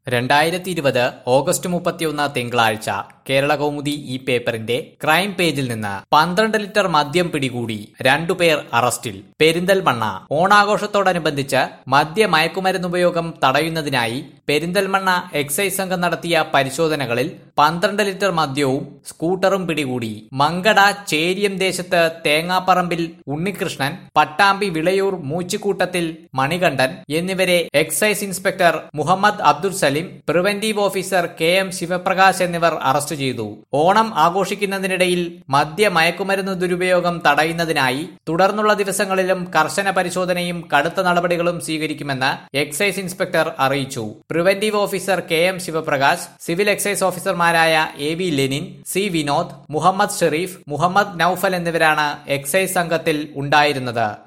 രണ്ടായിരത്തി ഇരുപത് ഓഗസ്റ്റ് മുപ്പത്തിയൊന്ന് തിങ്കളാഴ്ച കേരള കൗമുദി ഈ പേപ്പറിന്റെ ക്രൈം പേജിൽ നിന്ന് പന്ത്രണ്ട് ലിറ്റർ മദ്യം പിടികൂടി രണ്ടുപേർ അറസ്റ്റിൽ പെരിന്തൽമണ്ണ ഓണാഘോഷത്തോടനുബന്ധിച്ച് മദ്യ മയക്കുമരുന്ന് ഉപയോഗം തടയുന്നതിനായി പെരിന്തൽമണ്ണ എക്സൈസ് സംഘം നടത്തിയ പരിശോധനകളിൽ പന്ത്രണ്ട് ലിറ്റർ മദ്യവും സ്കൂട്ടറും പിടികൂടി മങ്കട ചേരിയം ദേശത്ത് തേങ്ങാപ്പറമ്പിൽ ഉണ്ണികൃഷ്ണൻ പട്ടാമ്പി വിളയൂർ മൂച്ചിക്കൂട്ടത്തിൽ മണികണ്ഠൻ എന്നിവരെ excise inspector Muhammad Abdul Salim preventive officer K M Sivaprakash എന്നിവർ അറസ്റ്റ് ചെയ്തു ഓണം ആഘോഷിക്കുന്നതിനിടയിൽ മദ്യ മയക്കുമരുന്ന് ദുരുപയോഗം തടയുന്നതിനായി തുടർന്നുള്ള ദിവസങ്ങളിലും കർശന പരിശോധനയും കടുത്ത നടപടികളും സ്വീകരിക്കുമെന്ന് എക്സൈസ് ഇൻസ്പെക്ടർ അറിയിച്ചു preventive officer K M Sivaprakash civil excise ഓഫീസർമാരായ A V Lenin C Vinod Muhammad Sherif Muhammad Noufal എന്നിവരാണ് എക്സൈസ് സംഘത്തിൽ ഉണ്ടായിരുന്നത്